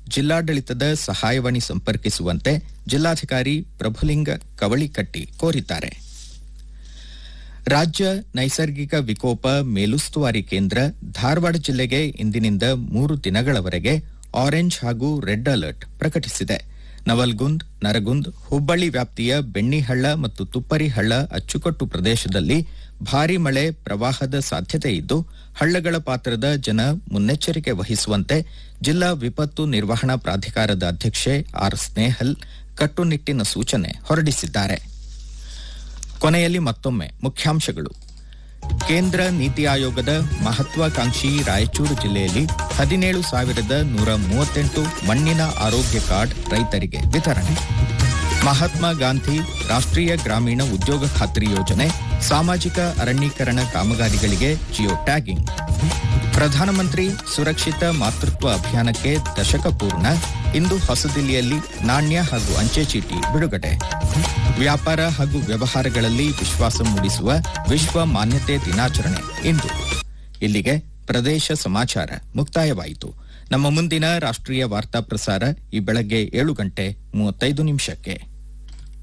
ಜಿಲ್ಲಾಡಳಿತದ ಸಹಾಯವಾಣಿ ಸಂಪರ್ಕಿಸುವಂತೆ ಜಿಲ್ಲಾಧಿಕಾರಿ ಪ್ರಭುಲಿಂಗ ಕವಳಿಕಟ್ಟಿ ಕೋರಿದ್ದಾರೆ ರಾಜ್ಯ ನೈಸರ್ಗಿಕ ವಿಕೋಪ ಮೇಲುಸ್ತುವಾರಿ ಕೇಂದ್ರ ಧಾರವಾಡ ಜಿಲ್ಲೆಗೆ ಇಂದಿನಿಂದ ಮೂರು ದಿನಗಳವರೆಗೆ ಆರೆಂಜ್ ಹಾಗೂ ರೆಡ್ ಅಲರ್ಟ್ ಪ್ರಕಟಿಸಿದೆ ನವಲ್ಗುಂದ್ ನರಗುಂದ್ ಹುಬ್ಬಳ್ಳಿ ವ್ಯಾಪ್ತಿಯ ಬೆಣ್ಣಿಹಳ್ಳ ಮತ್ತು ತುಪ್ಪರಿಹಳ್ಳ ಅಚ್ಚುಕಟ್ಟು ಪ್ರದೇಶದಲ್ಲಿ ಭಾರೀ ಮಳೆ ಪ್ರವಾಹದ ಸಾಧ್ಯತೆ ಇದ್ದು ಹಳ್ಳಗಳ ಪಾತ್ರದ ಜನ ಮುನ್ನೆಚ್ಚರಿಕೆ ವಹಿಸುವಂತೆ ಜಿಲ್ಲಾ ವಿಪತ್ತು ನಿರ್ವಹಣಾ ಪ್ರಾಧಿಕಾರದ ಅಧ್ಯಕ್ಷೆ ಆರ್ ಸ್ನೇಹಲ್ ಕಟ್ಟುನಿಟ್ಟಿನ ಸೂಚನೆ ಹೊರಡಿಸಿದ್ದಾರೆ ಕೊನೆಯಲ್ಲಿ ಮತ್ತೊಮ್ಮೆ ಮುಖ್ಯಾಂಶಗಳು ಕೇಂದ್ರ ನೀತಿ ಆಯೋಗದ ಮಹತ್ವಾಕಾಂಕ್ಷಿ ರಾಯಚೂರು ಜಿಲ್ಲೆಯಲ್ಲಿ ಹದಿನೇಳು ಸಾವಿರದ ನೂರ ಮೂವತ್ತೆಂಟು ಮಣ್ಣಿನ ಆರೋಗ್ಯ ಕಾರ್ಡ್ ರೈತರಿಗೆ ವಿತರಣೆ ಮಹಾತ್ಮ ಗಾಂಧಿ ರಾಷ್ಟ್ರೀಯ ಗ್ರಾಮೀಣ ಉದ್ಯೋಗ ಖಾತ್ರಿ ಯೋಜನೆ ಸಾಮಾಜಿಕ ಅರಣ್ಯೀಕರಣ ಕಾಮಗಾರಿಗಳಿಗೆ ಜಿಯೋ ಟ್ಯಾಗಿಂಗ್ ಪ್ರಧಾನಮಂತ್ರಿ ಸುರಕ್ಷಿತ ಮಾತೃತ್ವ ಅಭಿಯಾನಕ್ಕೆ ದಶಕ ಪೂರ್ಣ ಇಂದು ಹೊಸದಿಲ್ಲಿಯಲ್ಲಿ ನಾಣ್ಯ ಹಾಗೂ ಅಂಚೆ ಚೀಟಿ ಬಿಡುಗಡೆ ವ್ಯಾಪಾರ ಹಾಗೂ ವ್ಯವಹಾರಗಳಲ್ಲಿ ವಿಶ್ವಾಸ ಮೂಡಿಸುವ ವಿಶ್ವ ಮಾನ್ಯತೆ ದಿನಾಚರಣೆ ಇಂದು ಇಲ್ಲಿಗೆ ಪ್ರದೇಶ ಸಮಾಚಾರ ಮುಕ್ತಾಯವಾಯಿತು ನಮ್ಮ ಮುಂದಿನ ರಾಷ್ಟ್ರೀಯ ವಾರ್ತಾ ಪ್ರಸಾರ ಈ ಬೆಳಗ್ಗೆ ಏಳು ಗಂಟೆ ಮೂವತ್ತೈದು ನಿಮಿಷಕ್ಕೆ